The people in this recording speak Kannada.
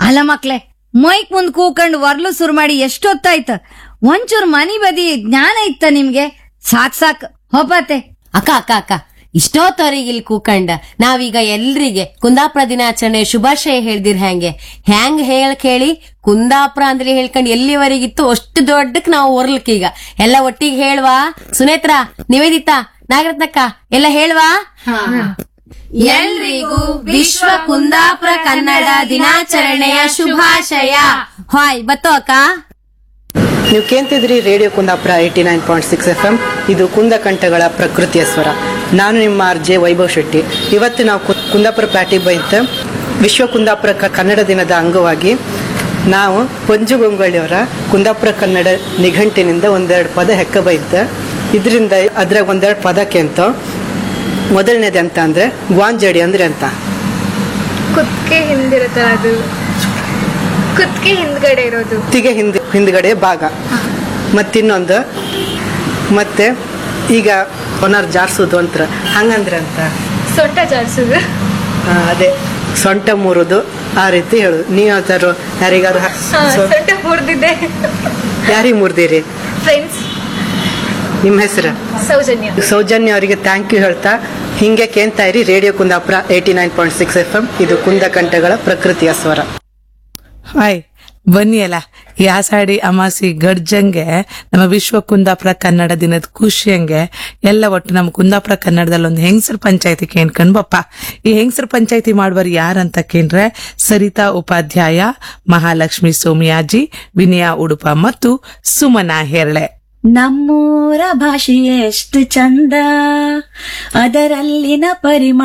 ಅಲ್ಲ ಮಕ್ಳೆ ಮೈಕ್ ಮುಂದ್ ಕೂಕಂಡ್ ವರ್ಲು ಸುರು ಮಾಡಿ ಎಷ್ಟೊತ್ತಾಯ್ತ ಒಂಚೂರ್ ಮನಿ ಬದಿ ಜ್ಞಾನ ಇತ್ತ ನಿಮ್ಗೆ ಸಾಕ್ ಸಾಕ್ ಹೋಪತ್ತೆ ಅಕ್ಕ ಅಕ್ಕ ಅಕ್ಕ ಇಷ್ಟೊತ್ತವರೆಗೆ ಇಲ್ಲಿ ಕೂಕಂಡ ನಾವೀಗ ಎಲ್ರಿಗೆ ಕುಂದಾಪುರ ದಿನಾಚರಣೆ ಶುಭಾಶಯ ಹೇಳ್ದಿರ್ ಹೆಂಗೆ ಹೆಂಗ್ ಹೇಳ್ ಕೇಳಿ ಕುಂದಾಪುರ ಅಂದ್ರೆ ಹೇಳ್ಕೊಂಡ್ ಎಲ್ಲಿವರೆಗಿತ್ತು ಅಷ್ಟು ದೊಡ್ಡಕ್ ನಾವು ಒರ್ಲಕ್ ಈಗ ಎಲ್ಲ ಒಟ್ಟಿಗೆ ಹೇಳ್ವಾ ಸುನೇತ್ರ ನಿವೇದಿತಾ ನಾಗರತ್ನಕ್ಕ ಎಲ್ಲ ಹೇಳ್ವಾ ಎಲ್ರಿಗೂ ವಿಶ್ವ ಕುಂದಾಪುರ ಕನ್ನಡ ದಿನಾಚರಣೆಯ ಶುಭಾಶಯ ಹಾಯ್ ಬತ್ತೋ ಅಕ್ಕ ನೀವು ಕೇಳ್ತಿದ್ರಿ radio Kundapura eighty nine point six F M ಇದು ಕುಂದಕಂಠಗಳ ಪ್ರಕೃತಿಯ ಸ್ವರ ನಾನು ನಿಮ್ಮ ಆರ್ ಜೆ ವೈಭವ್ ಶೆಟ್ಟಿ ಇವತ್ತು ನಾವು ಕು- ಕುಂದಾಪುರ ಪ್ಯಾಟಿಗೆ ಬೈತ ವಿಶ್ವ ಕುಂದಾಪುರ ಕ- ಕನ್ನಡ ದಿನದ ಅಂಗವಾಗಿ ನಾವು ಪಂಜು ಗಂಗೊಳ್ಳಿಯವರ ಕುಂದಾಪುರ ಕನ್ನಡ ನಿಘಂಟಿನಿಂದ ಒಂದೆರಡು ಪದ ಹೆಕ್ಕ ಬೈತ ಇದರಿಂದ ಅದ್ರಾಗ ಒಂದೆರಡು ಪದಕ್ಕೆ ಅಂತ ಮೊದಲನೇದು ಅಂತ ಅಂದ್ರೆ ಗ್ವಾಂಜಡಿ ಅಂದ್ರೆ ಅಂತ ಕುತ್ತಿಗೆ ಹಿಂದಿರುತ್ತಲ್ಲ ಅದು ಕುತ್ತಿಗೆ ಹಿಂದ್ಗಡೆ ಇರೋದು ಕುತ್ತಿಗೆ ಹಿಂದ್ ಹಿಂದ್ಗಡೆ ಭಾಗ ಮತ್ತಿನ್ನೊಂದು ಮತ್ತೆ ಈಗ ಒನರ್ ಜಾರ್ಸೋದು ಅಂತ ಹಂಗಂದ್ರೆ ಅಂತ ಸೊಂಟ ಜಾಡ್ಸೋದು ಆ, ಅದೇ ಸೊಂಟ ಮುರಿದು ಆ ರೀತಿ ಹೇಳುದು ನೀವು ಯಾವ್ದಾರು ಯಾರಿಗಾರು ಹ- ಹಾ, ಸೊ- ಸೊಂಟ ಮುರಿದಿದೆ ಯಾರಿಗೆ ಮುರಿದಿರಿ ಫ್ರೆಂಡ್ಸ್ ನಿಮ್ಮ ಹೆಸರು ಸೌಜನ್ಯ ಸೌಜನ್ಯ ಅವರಿಗೆ ಥ್ಯಾಂಕ್ ಯು ಹೇಳ್ತಾ ಹಿಂಗೆ ಕೇಳ್ತಾ ಇರಿ radio Kundapura eighty nine point six F M ಇದು ಕುಂದಕಂಠಗಳ ಪ್ರಕೃತಿಯ ಸ್ವರ ಹಾಯ್ ಬನ್ನಿ ಅಲ್ಲ ಈ ಆಷಾಢಿ ಅಮಾಸಿ ಗಡ್ಜಂಗೆ ನಮ್ಮ ವಿಶ್ವ ಕುಂದಾಪುರ ಕನ್ನಡ ದಿನದ ಖುಷಿಯಂಗೆ ಎಲ್ಲ ಒಟ್ಟು ನಮ್ಮ ಕುಂದಾಪುರ ಕನ್ನಡದಲ್ಲಿ ಒಂದು ಹೆಂಗಸರ ಪಂಚಾಯತಿ ಕೇಳ್ಕೊಂಡ್ ಬಪ್ಪ ಈ ಹೆಂಗಸರ ಪಂಚಾಯತಿ ಮಾಡುವರು ಯಾರಂತ ಕೇಂದ್ರೆ ಸರಿತಾ ಉಪಾಧ್ಯಾಯ ಮಹಾಲಕ್ಷ್ಮಿ ಸೋಮಿಯಾಜಿ ವಿನಯ ಉಡುಪ ಮತ್ತು ಸುಮನಾ ಹೆರಳೆ ನಮ್ಮೂರ ಭಾಷೆ ಎಷ್ಟು ಚಂದ ಅದರಲ್ಲಿನ ಪರಿಮಳ